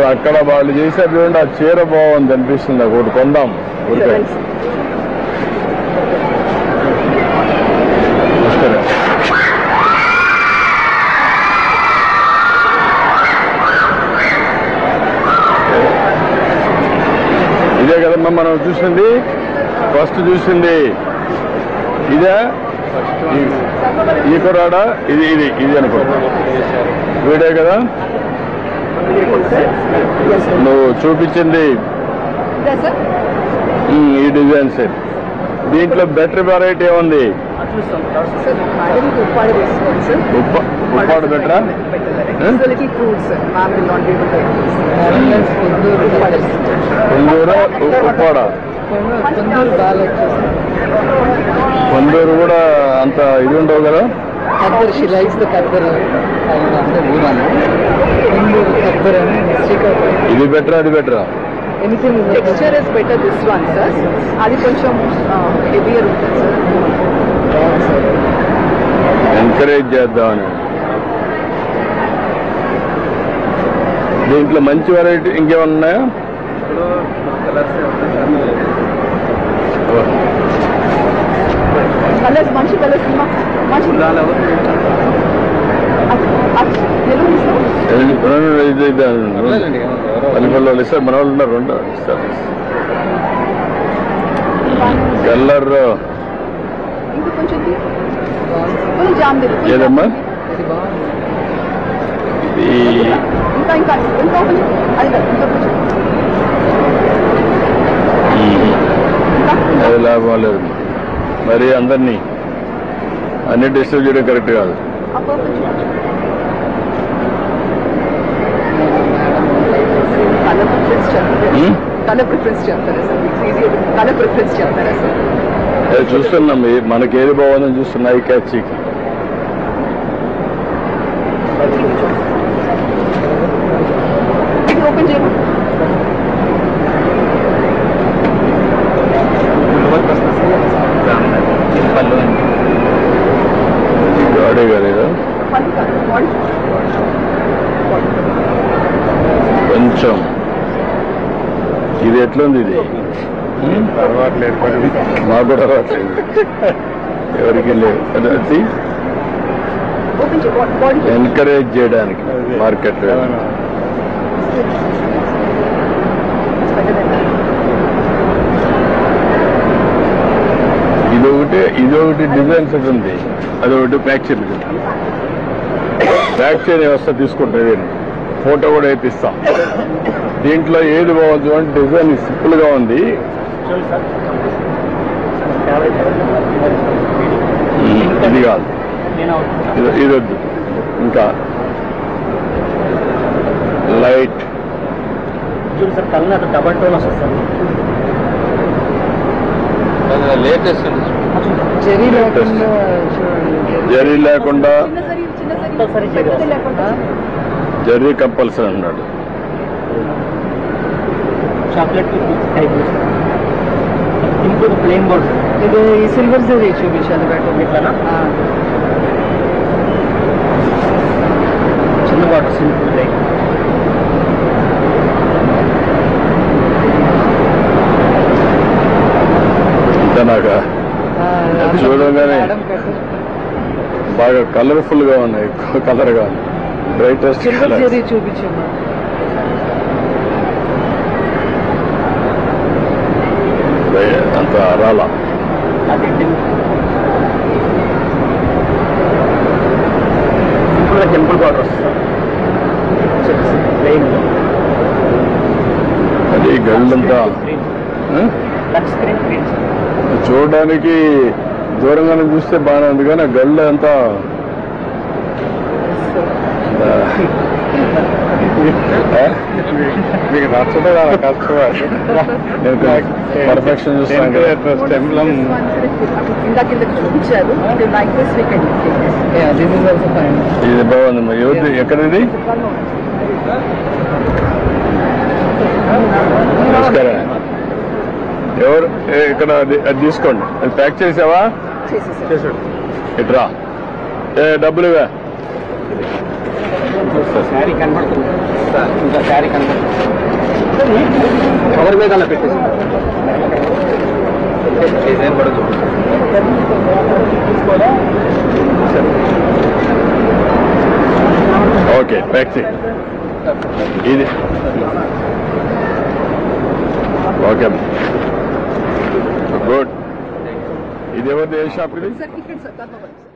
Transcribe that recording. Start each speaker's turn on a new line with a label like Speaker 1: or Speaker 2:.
Speaker 1: అక్కడ వాళ్ళు చేశారు చూడండి ఆ చీర బాగుంది అనిపిస్తుంది నాకు ఒకటి కొందాం ఊరికే. నమస్కారం. ఇదే కదమ్మా మనం చూసింది ఫస్ట్ చూసింది ఇదే ఈ- ఈ కురాడా ఇది ఇది ఇది అనుకుంటా వీడే కదా నువ్వు చూపించింది
Speaker 2: ఇదా సార్
Speaker 1: ఉమ్, ఈ డిజైన్ సెట్ దీంట్లో బెటర్ వెరైటీ ఏముంది
Speaker 2: సార్ మేడం ఉప్పాడ వేసుకోండి సార్
Speaker 1: ఉప్ప ఉప్పాడు బెటరా
Speaker 2: little fruits ma'am will not be able to
Speaker 1: కొందూరు ఉప్పాడ
Speaker 2: కొందరు బాగా
Speaker 1: కొందూరు కూడా అంత ఇది ఉండవు కదా
Speaker 2: కద్దరు షీ లైక్స్ ద కద్దరు అంటే ఊరాను కొందరు కద్దరు అని శ్రీకాకుళం
Speaker 1: ఇది బెటరా అది బెటరా
Speaker 2: anything texture is better this one sir అది కొంచెం హెవియర్ ఉంటుంది సార్
Speaker 1: ఎంకరేజ్ చేద్దామని దీంట్లో మంచి వెరైటీ ఇంకేమన్నా ఉన్నాయా
Speaker 2: కలర్స్ మంచి కలర్స్ మంచి తెలుగు ఇస్తాం
Speaker 1: రెండు ఇది ఇది పల్లెపల్లి వాళ్ళు ఇస్తారు మన వాళ్ళు ఉన్నారు రెండు ఇస్తారు కలర్
Speaker 2: ఇంకా కొంచెం తీ. కొంచెం జామ్ తెలు
Speaker 1: ఏదమ్మా ఈ
Speaker 2: ఇంకా ఇంకా ఇంకా కొంచెం అది కాదు, ఇంకా కొంచెం ఇంకా
Speaker 1: అది లాభం లేదు మరి అందరినీ అన్ని డిస్టర్బ్ చేయడం కరెక్ట్ కాదు
Speaker 2: అప్పుడు కొంచెం కలర్ ప్రిఫరెన్స్ చెప్తారా
Speaker 1: Hmm?
Speaker 2: కలర్ ప్రిఫరెన్స్ చెప్తారా సార్ ఈజీ కలర్ ప్రిఫరెన్స్ చెప్తారా సార్
Speaker 1: అది చూస్తున్నాం ఈ- మనకి ఏది బాగుందని చూస్తున్నా ఈ క్యాచ్
Speaker 2: ఇది ఓపెన్ చేయమా
Speaker 1: అడే కదా
Speaker 2: పది కాదు బాడీ
Speaker 1: కొంచెం ఇది ఎట్లుంది ఇది మాకు కూడా అలవాట్లేదు ఎవరికి లేవు అది అది
Speaker 2: ఓపెన్ చేయ బాడీ
Speaker 1: ఎంకరేజ్ చేయడానికి మార్కెట్ ఇది ఒకటి ఇది ఒకటి డిజైన్ సెట్ ఉంది అది ఒకటి ప్యాక్ చేయండి ప్యాక్ చేయని వ్యవస్థ తీసుకుంటుంది ఫోటో కూడా వేపిస్తాం దీంట్లో ఏది బాగుంది అంటే డిజైన్ సింపుల్ గా ఉంది ఉమ్, ఇది కాదు ఇది ఇది వద్దు ఇంకా లైట్
Speaker 3: చూడు సార్ కలర్ అది డబల్ టోన్ వస్తుంది సార్
Speaker 1: లేటెస్ట్
Speaker 2: జరీ
Speaker 1: లేకుండా జరీ లేకుండా
Speaker 2: చిన్న సరి చిన్న సరి
Speaker 3: కంపల్సరీ జరీ
Speaker 2: పెద్దది లేకుండా
Speaker 1: జరీ కంపల్సరీ అన్నాడు
Speaker 3: చాక్లెట్ స్కై బ్లూ ఇంకోటి ప్లెయిన్ బోర్డ్
Speaker 2: ఇది ఈ సిల్వర్ జరీ చూపించాలి బెటర్
Speaker 3: ఇట్లానా చిన్న బార్డర్ సింపుల్ లైక్
Speaker 1: ఇంకా నాకు చూడగానే బాగా కలర్ఫుల్ గా ఉన్నాయి ఎక్కువ కలర్ గా బ్రైటెస్ట్
Speaker 2: సిల్వర్ జరీ చూపించమ్మా
Speaker 1: అంత రాలా
Speaker 3: అది సింపుల్ గా టెంపుల్ బార్డర్ వస్తుంది ప్లెయిన్
Speaker 1: అది గళ్ళంతా ఆ?
Speaker 3: టచ్ స్క్రీన్ గ్రీన్
Speaker 1: చూడడానికి దూరంగానే చూస్తే బాగానే ఉంది కానీ ఆ గళ్ళు అంతా ఆ, మీకు నచ్చదా కష్టం నేను పర్ఫెక్షన్ చూస్తాను
Speaker 2: ఇందాక ఇందాక చూపించారు ఇది like this we can this is also fine
Speaker 1: ఇది బాగుంది ఎవరిది ఎక్కడిది నమస్కారం ఎవరు ఏ, ఇక్కడ అది అది తీసుకోండి అది ప్యాక్ చేసావా
Speaker 2: చేసేసారు
Speaker 1: ఇట్రా ఏ డబ్బులు ఇవే
Speaker 3: శారీ కనబడుతుంది సార్ ఇంకా శారీ కనబడుతుంది కవర్ మీద అలా పెట్టేసి డిజైన్ కూడా
Speaker 1: ఓకే ప్యాక్ చేయి ఇది ఓకే గుడ్ ఇది ఎవరిది ఏ షాప్ ఇది
Speaker 2: సార్ ఇక్కడ సార్ కర్మపల్లి సార్